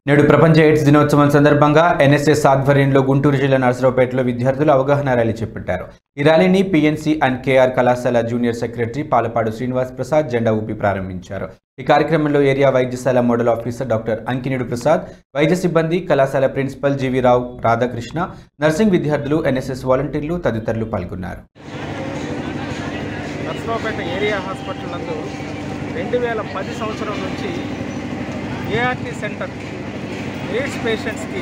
నేడు ప్రపంచ ఎయిడ్స్ దినోత్సవం సందర్భంగా ఎన్ఎస్ఎస్ ఆధ్వర్యంలో గుంటూరు జిల్లా నర్సరావుపేటలో విద్యార్థులు అవగాహన ర్యాలీ చేపట్టారు ఈ ర్యాలీని పిఎన్సి అండ్ కేఆర్ కళాశాల జూనియర్ సెక్రటరీ పాలపాడు శ్రీనివాస్ ప్రసాద్ జెండా ఊపి ప్రారంభించారు ఈ కార్యక్రమంలో ఏరియా వైద్యశాల model officer doctor Ankinedu Prasad వైద్య సిబ్బంది కళాశాల principal GV Rao Radhakrishna nursing విద్యార్థులు ఎన్ఎస్ఎస్ వాలంటీర్లు తదితరులు పాల్గొన్నారు నర్సరావుపేట ఏరియా హాస్పిటల్ నందు రెండు వేల పది సంవత్సరం నుంచి ఏఆర్టీ సెంటర్ ఎయిడ్స్ పేషెంట్స్కి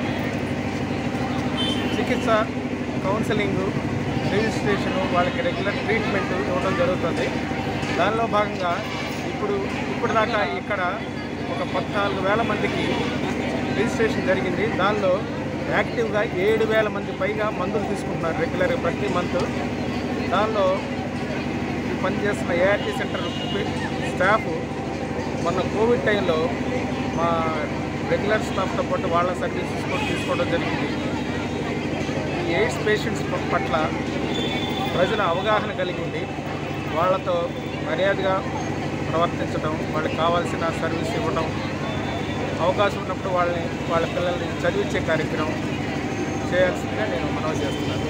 చికిత్స కౌన్సిలింగ్ రిజిస్ట్రేషన్ వాళ్ళకి రెగ్యులర్ ట్రీట్మెంట్ ఇవ్వడం జరుగుతుంది దానిలో భాగంగా ఇప్పుడు ఇప్పుడు దాకా ఇక్కడ ఒక పద్నాలుగు వేల మందికి రిజిస్ట్రేషన్ జరిగింది దానిలో యాక్టివ్గా ఏడు వేల మంది పైగా మందులు తీసుకుంటున్నారు రెగ్యులర్ ప్రతి మంత్ దానిలో పనిచేస్తున్న ఏఆర్టీ సెంటర్ స్టాఫ్ మొన్న కోవిడ్ టైంలో మా రెగ్యులర్ స్టాఫ్తో పాటు వాళ్ళ సర్వీసెస్ కూడా తీసుకోవడం జరిగింది ఈ ఎయిడ్స్ పేషెంట్స్ ప- పట్ల ప్రజల అవగాహన కలిగి ఉండి వాళ్ళతో మర్యాదగా ప్రవర్తించడం వాళ్ళకి కావాల్సిన సర్వీస్ ఇవ్వడం అవకాశం ఉన్నప్పుడు వాళ్ళని వాళ్ళ పిల్లల్ని చదివించే కార్యక్రమం చేయాల్సిందిగా నేను మనవి చేస్తున్నాను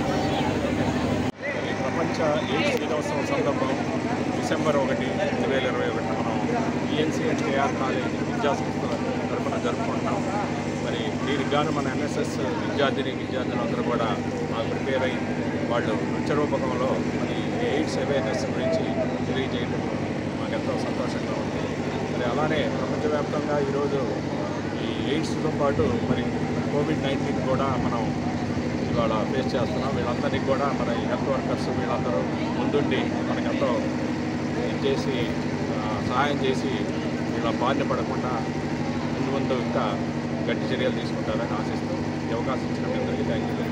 ఈ ప్రపంచ ఎయిడ్స్ దినోత్సవం సందర్భం డిసెంబర్ ఒకటి రెండు వేల ఇరవై ఒకటిన మనం ఈఎన్సీ అండ్ కేఆర్ కాలేజ్ విద్యా సంస్థల తరఫున జరుపుకుంటాం మరి దీనికి గాను మన ఎన్ఎస్ఎస్ విద్యార్థిని విద్యార్థులు అందరూ కూడా మాకు ప్రిపేర్ అయ్యి వాళ్ళు నృత్య రూపకంలో మరి ఎయిడ్స్ అవేర్నెస్ గురించి తెలియజేయడం మాకు ఎంతో సంతోషంగా ఉంది మరి అలానే ప్రపంచవ్యాప్తంగా ఈరోజు ఈ ఎయిడ్స్తో పాటు మరి కోవిడ్ నైన్టీన్ కూడా మనం ఇవాళ ఫేస్ చేస్తున్నాం వీళ్ళందరినీ కూడా మన హెల్త్ వర్కర్స్ వీళ్ళందరూ ముందుండి మనకెంతో ఇది చేసి ఆ, సహాయం చేసి వీళ్ళ బారిన పడకుండా ముందు ముందు ఇంకా గట్టి చర్యలు తీసుకుంటారని ఆశిస్తూ ఈ అవకాశం ఇచ్చిన మీ అందరికీ థ్యాంక్ యూ